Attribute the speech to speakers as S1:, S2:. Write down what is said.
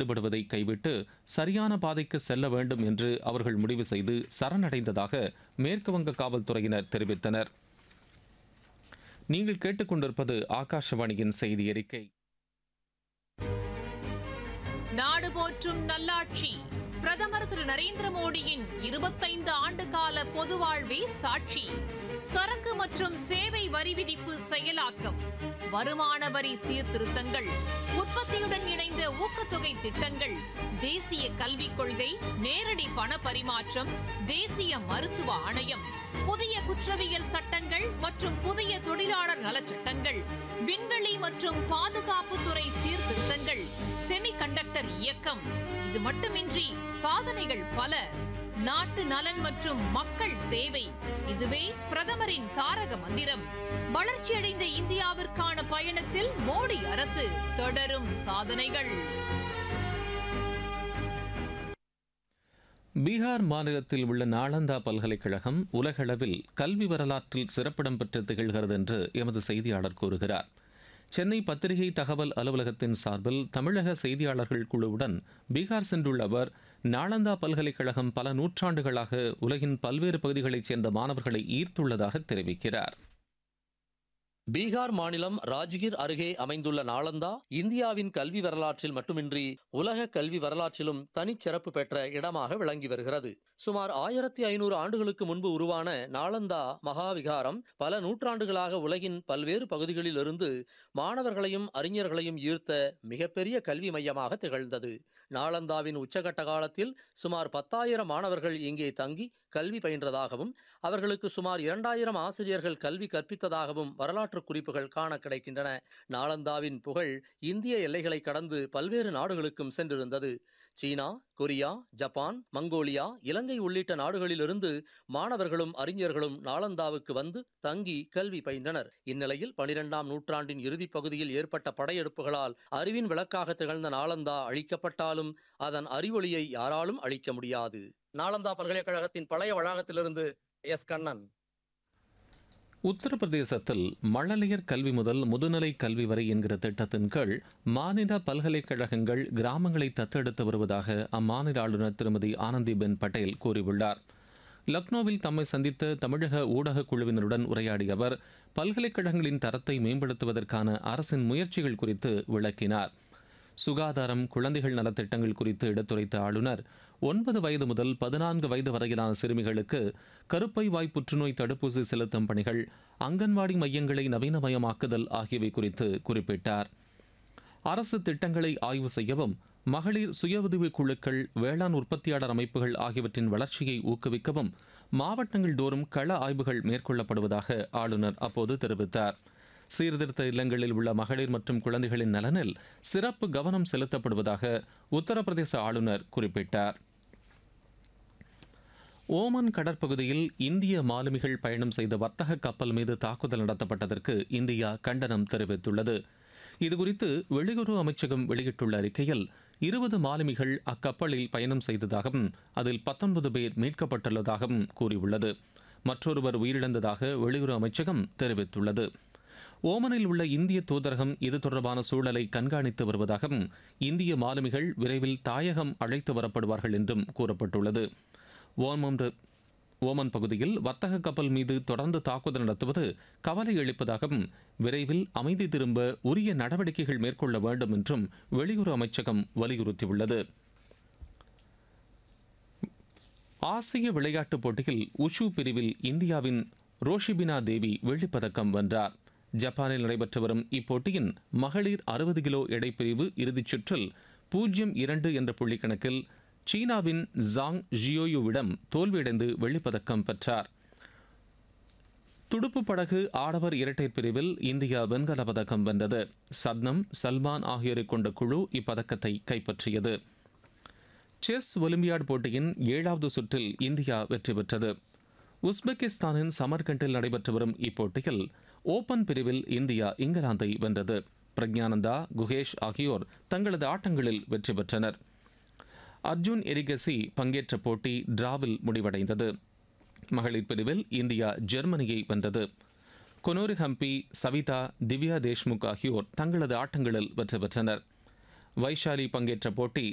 S1: ஈடுபடுவதை கைவிட்டு சரியான பாதைக்கு செல்ல வேண்டும் என்று அவர்கள் முடிவு செய்து சரணடைந்ததாக மேற்குவங்க காவல்துறையினர் தெரிவித்தனர் நீங்கள் கேட்டுக்கொண்டிருப்பது ஆகாஷவாணியின் செய்தி அறிக்கை
S2: நாடு போற்றும் நல்லாட்சி பிரதமர் திரு நரேந்திர மோடியின் இருபத்தைந்து ஆண்டு கால பொது வாழ்வே சாட்சி சரக்கு மற்றும் சேவை வரி விதிப்பு செயலாக்கம் வருமான வரி சீர்திருத்தங்கள் உற்பத்தியுடன் இணைந்த ஊக்கத்தொகை திட்டங்கள் தேசிய கல்விக் கொள்கை நேரடி பண பரிமாற்றம் தேசிய மருத்துவ ஆணையம் புதிய குற்றவியல் சட்டங்கள் மற்றும் புதிய தொழிலாளர் நலச் சட்டங்கள் விண்வெளி மற்றும் பாதுகாப்புத்துறை சீர்திருத்தங்கள் செமிகண்டக்டர் இயக்கம் இது மட்டுமின்றி சாதனைகள் பல நாட்டு நலன் மற்றும் மக்கள் சேவை இதுவே பிரதமரின் தாரக மந்திரம் வளர்ச்சியடைந்த இந்தியாவிற்கான பயணத்தில் மோடி அரசு தொடரும் சாதனைகள்
S1: பீகார் மாநிலத்தில் உள்ள நாளந்தா பல்கலைக்கழகம் உலகளவில் கல்வி வரலாற்றில் சிறப்பிடம் பெற்று திகழ்கிறது என்று எமது செய்தியாளர் கூறுகிறார் சென்னை பத்திரிகை தகவல் அலுவலகத்தின் சார்பில் தமிழக செய்தியாளர்கள் குழுவுடன் பீகார் சென்றுள்ள அவர் நாளந்தா பல்கலைக்கழகம் பல நூற்றாண்டுகளாக உலகின் பல்வேறு பகுதிகளைச் சேர்ந்த மாணவர்களை ஈர்த்துள்ளதாக தெரிவிக்கிறார்
S3: பீகார் மாநிலம் ராஜ்கிர் அருகே அமைந்துள்ள நாளந்தா இந்தியாவின் கல்வி வரலாற்றில் மட்டுமின்றி உலக கல்வி வரலாற்றிலும் தனிச்சிறப்பு பெற்ற இடமாக விளங்கி வருகிறது சுமார் ஆயிரத்தி ஐநூறு ஆண்டுகளுக்கு முன்பு உருவான நாளந்தா மகாவிகாரம் பல நூற்றாண்டுகளாக உலகின் பல்வேறு பகுதிகளிலிருந்து மாணவர்களையும் அறிஞர்களையும் ஈர்த்த மிகப்பெரிய கல்வி மையமாக திகழ்ந்தது நாளந்தாவின் உச்சகட்ட காலத்தில் சுமார் பத்தாயிரம் மாணவர்கள் இங்கே தங்கி கல்வி பயின்றதாகவும் அவர்களுக்கு சுமார் இரண்டாயிரம் ஆசிரியர்கள் கல்வி கற்பித்ததாகவும் வரலாற்று குறிப்புகள் காண கிடைக்கின்றன நாளந்தாவின் புகழ் இந்திய எல்லைகளை கடந்து பல்வேறு நாடுகளுக்கும் சென்றிருந்தது China Korea Japan Mongolia Ilangai உள்ளிட்ட நாடுகளிலிருந்து மாணவர்களும் அறிஞர்களும் நாளந்தாவுக்கு வந்து தங்கி கல்வி பயின்றனர் இந்நிலையில் பனிரெண்டாம் நூற்றாண்டின் இறுதிப் பகுதியில் ஏற்பட்ட படையெடுப்புகளால் அறிவின் விளக்காக திகழ்ந்த நாளந்தா அழிக்கப்பட்டாலும் அதன் அறிவொளியை யாராலும் அழிக்க முடியாது நாளந்தா பல்கலைக்கழகத்தின் பழைய வளாகத்திலிருந்து எஸ் கண்ணன்
S1: உத்தரப்பிரதேசத்தில் மழலையர் கல்வி முதல் முதுநிலை கல்வி வரை என்கிற திட்டத்தின் கீழ் மாநில பல்கலைக்கழகங்கள் கிராமங்களை தத்தெடுத்து வருவதாக அம்மாநில ஆளுநர் திருமதி ஆனந்திபென் பட்டேல் கூறியுள்ளார் லக்னோவில் தம்மை சந்தித்த தமிழக ஊடக குழுவினருடன் உரையாடிய அவர் பல்கலைக்கழகங்களின் தரத்தை மேம்படுத்துவதற்கான அரசின் முயற்சிகள் குறித்து விளக்கினார் சுகாதாரம் குழந்தைகள் நலத்திட்டங்கள் குறித்து எடுத்துரைத்த ஆளுநர் ஒன்பது வயது முதல் பதினான்கு வயது வரையிலான சிறுமிகளுக்கு கருப்பை வாய் புற்றுநோய் தடுப்பூசி செலுத்தும் பணிகள் அங்கன்வாடி மையங்களை நவீனமயமாக்குதல் ஆகியவை குறித்து குறிப்பிட்டார் அரசு திட்டங்களை ஆய்வு செய்யவும் மகளிர் சுய உதவிக் குழுக்கள் வேளாண் உற்பத்தியாளர் அமைப்புகள் ஆகியவற்றின் வளர்ச்சியை ஊக்குவிக்கவும் மாவட்டங்கள் தோறும் கள ஆய்வுகள் மேற்கொள்ளப்படுவதாக ஆளுநர் அப்போது தெரிவித்தார் சீர்திருத்த இல்லங்களில் உள்ள மகளிர் மற்றும் குழந்தைகளின் நலனில் சிறப்பு கவனம் செலுத்தப்படுவதாக உத்தரப்பிரதேச ஆளுநர் குறிப்பிட்டார் ஓமன் கடற்பகுதியில் இந்திய மாலுமிகள் பயணம் செய்த வர்த்தக கப்பல் மீது தாக்குதல் நடத்தப்பட்டதற்கு இந்தியா கண்டனம் தெரிவித்துள்ளது இதுகுறித்து வெளியுறவு அமைச்சகம் வெளியிட்டுள்ள அறிக்கையில் இருபது மாலுமிகள் அக்கப்பலில் பயணம் செய்ததாகவும் அதில் பத்தொன்பது பேர் மீட்கப்பட்டுள்ளதாகவும் கூறியுள்ளது மற்றொருவர் உயிரிழந்ததாக வெளியுறவு அமைச்சகம் தெரிவித்துள்ளது ஓமனில் உள்ள இந்திய தூதரகம் இது தொடர்பான சூழலை கண்காணித்து வருவதாகவும் இந்திய மாலுமிகள் விரைவில் தாயகம் அழைத்து வரப்படுவார்கள் என்றும் கூறப்பட்டுள்ளது ஓமன் ஓமன் பகுதியில் வர்த்தக கப்பல் மீது தொடர்ந்து தாக்குதல் நடத்துவது கவலை அளிப்பதாகவும் விரைவில் அமைதி திரும்ப உரிய நடவடிக்கைகள் மேற்கொள்ள வேண்டும் என்றும் வெளியுறவு அமைச்சகம் வலியுறுத்தியுள்ளது ஆசிய விளையாட்டுப் போட்டியில் உஷு பிரிவில் இந்தியாவின் ரோஷிபினா தேவி வெள்ளிப்பதக்கம் வென்றார் ஜப்பானில் நடைபெற்று வரும் இப்போட்டியின் மகளிர் அறுபது கிலோ எடைப்பிரிவு இறுதிச் சுற்றில் பூஜ்ஜியம் இரண்டு என்ற புள்ளி கணக்கில் சீனாவின் ஜாங் ஜியோயுவிடம் தோல்வியடைந்து வெள்ளிப்பதக்கம் பெற்றார் துடுப்பு படகு ஆடவர் இரட்டையர் பிரிவில் இந்தியா வெண்கல பதக்கம் வென்றது சத்னம் சல்மான் ஆகியோரை கொண்ட குழு இப்பதக்கத்தை கைப்பற்றியது செஸ் ஒலிம்பியாட் போட்டியின் ஏழாவது சுற்றில் இந்தியா வெற்றி பெற்றது உஸ்பெகிஸ்தானின் சமர்கண்டில் நடைபெற்று வரும் இப்போட்டியில் ஓபன் பிரிவில் இந்தியா இங்கிலாந்தை வென்றது பிரக்ஞானந்தா குகேஷ் ஆகியோர் தங்களது ஆட்டங்களில் வெற்றி பெற்றனர் அர்ஜுன் எரிகசி பங்கேற்ற போட்டி டிராவில் முடிவடைந்தது மகளிர் பிரிவில் இந்தியா ஜெர்மனியை வென்றது கொனோரி ஹம்பி சவிதா திவ்யா தேஷ்முக் ஆகியோர் தங்களது ஆட்டங்களில் வெற்றி பெற்றனர் வைஷாலி பங்கேற்ற போட்டி